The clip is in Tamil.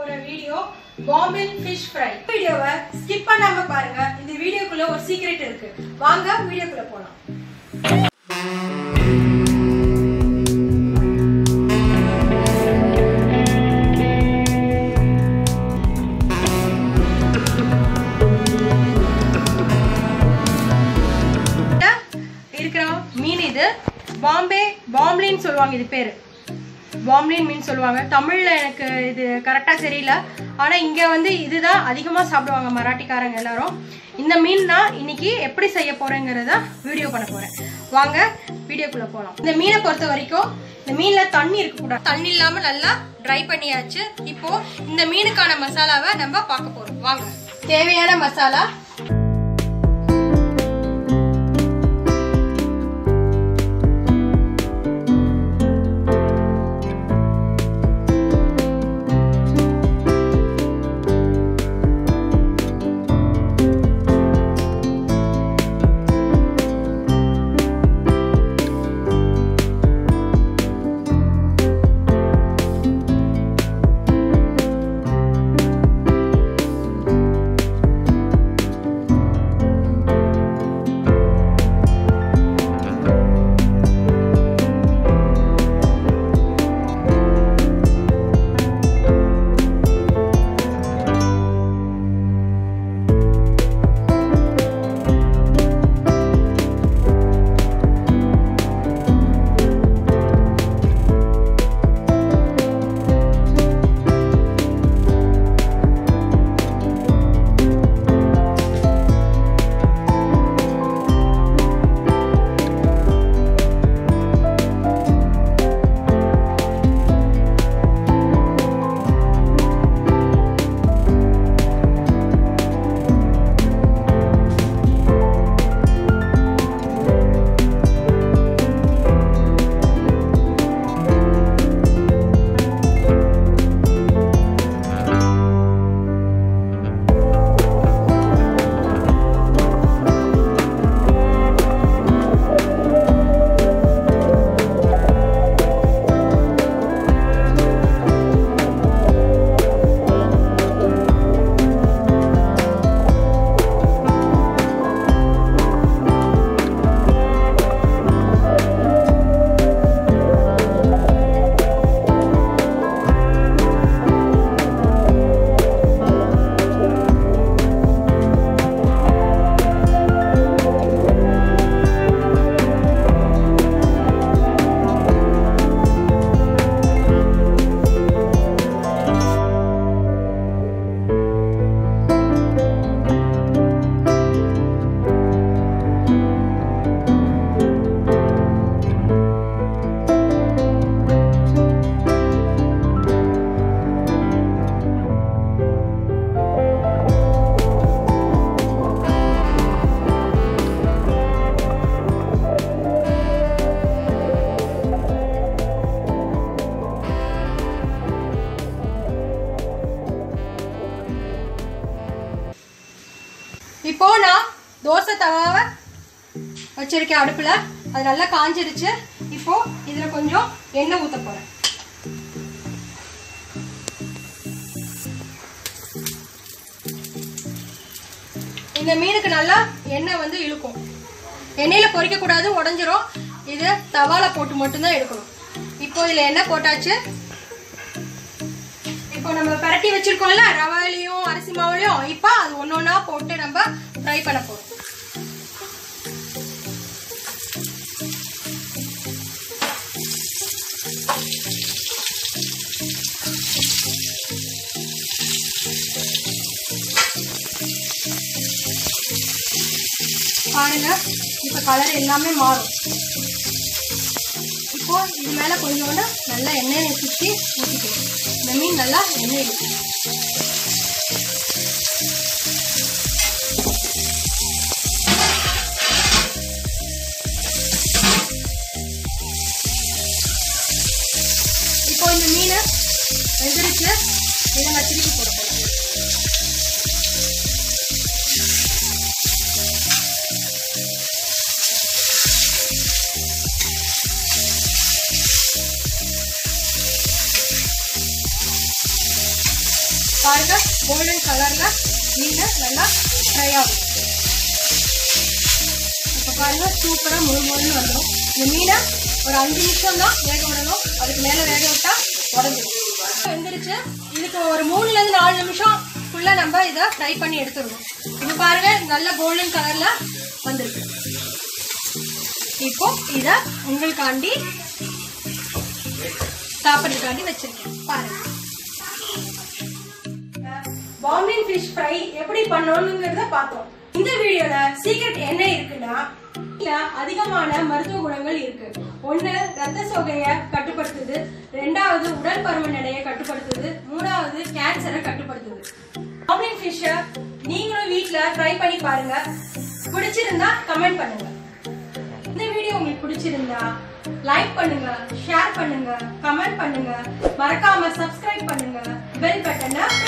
போற வீடியோ பாம்பில் ஃபிஷ் ஃப்ரை வீடியோவை ஸ்கிப் பண்ணாம பாருங்க இந்த வீடியோக்குள்ள ஒரு சீக்ரெட் இருக்கு வாங்க வீடியோக்குள்ள போலாம் இருக்கிற மீன் இது பாம்பே பாம்லின்னு சொல்லுவாங்க இது பேரு பாம்லின் மீன் சொல்லுவாங்க தமிழ்ல எனக்கு இது கரெக்டா தெரியல ஆனா இங்க வந்து இதுதான் அதிகமா சாப்பிடுவாங்க மராட்டிக்காரங்க எல்லாரும் இந்த மீன் நான் இன்னைக்கு எப்படி செய்ய போறேங்கிறத வீடியோ பண்ண போறேன் வாங்க வீடியோக்குள்ள போலாம் இந்த மீனை பொறுத்த வரைக்கும் இந்த மீன்ல தண்ணி இருக்கக்கூடாது தண்ணி இல்லாம நல்லா ட்ரை பண்ணியாச்சு இப்போ இந்த மீனுக்கான மசாலாவை நம்ம பார்க்க போறோம் வாங்க தேவையான மசாலா இப்போ நான் தோசை தவாவை வச்சிருக்கேன் அடுப்புல அது நல்லா காஞ்சிருச்சு இப்போ இதுல கொஞ்சம் எண்ணெய் ஊத்த போறேன் இந்த மீனுக்கு நல்லா எண்ணெய் வந்து இழுக்கும் எண்ணெயில பொரிக்க கூடாது உடஞ்சிரும் இது தவால போட்டு மட்டும்தான் எடுக்கணும் இப்போ இதுல எண்ணெய் போட்டாச்சு இப்போ நம்ம பரட்டி வச்சிருக்கோம்ல ரவாலையும் அரிசி மாவுலையும் இப்போ அது ஒன்று ஒன்றா போட்டு நம்ம ஃப்ரை பண்ண போகிறோம் பாருங்க இப்போ கலர் எல்லாமே மாறும் இப்போ இது மேல கொஞ்சோண்டு நல்லா எண்ணெயை சுற்றி ஊற்றிக்கணும் இந்த மீன் நல்லா எண்ணெய் இருக்கு இப்போ இந்த மீனை வெந்துடுச்சு இதை நான் திருப்பி போட போறேன் பாருங்க கோல்டன் கலர்ல மீன் நல்லா ஃப்ரை ஆகும் இப்போ பாருங்க சூப்பரா முழு முழுன்னு வந்துடும் இந்த மீனை ஒரு அஞ்சு நிமிஷம் தான் வேக விடணும் அதுக்கு மேல வேக விட்டா உடஞ்சிடும் வெந்துருச்சு இதுக்கு ஒரு மூணுல இருந்து நாலு நிமிஷம்க்குள்ள நம்ம இதை ஃப்ரை பண்ணி எடுத்துடணும் இப்போ பாருங்க நல்ல கோல்டன் கலர்ல வந்திருக்கு இப்போ இத உங்களுக்காண்டி சாப்பிட்றதுக்காண்டி வச்சிருக்கேன் பாருங்க பாம்பின் ஃபிஷ் ஃப்ரை எப்படி பண்ணணுங்கிறத பார்த்தோம் இந்த வீடியோல சீக்ரெட் என்ன இருக்குன்னா இதுல அதிகமான மருத்துவ குணங்கள் இருக்கு ஒண்ணு ரத்த சோகையை கட்டுப்படுத்துது ரெண்டாவது உடல் பருமன் எடையை கட்டுப்படுத்துது மூணாவது கேன்சரை கட்டுப்படுத்துது பாம்பின் ஃபிஷ்ஷை நீங்களும் வீட்ல ட்ரை பண்ணி பாருங்க பிடிச்சிருந்தா கமெண்ட் பண்ணுங்க இந்த வீடியோ உங்களுக்கு பிடிச்சிருந்தா லைக் பண்ணுங்க ஷேர் பண்ணுங்க கமெண்ட் பண்ணுங்க மறக்காம சப்ஸ்கிரைப் பண்ணுங்க பெல் பட்டனை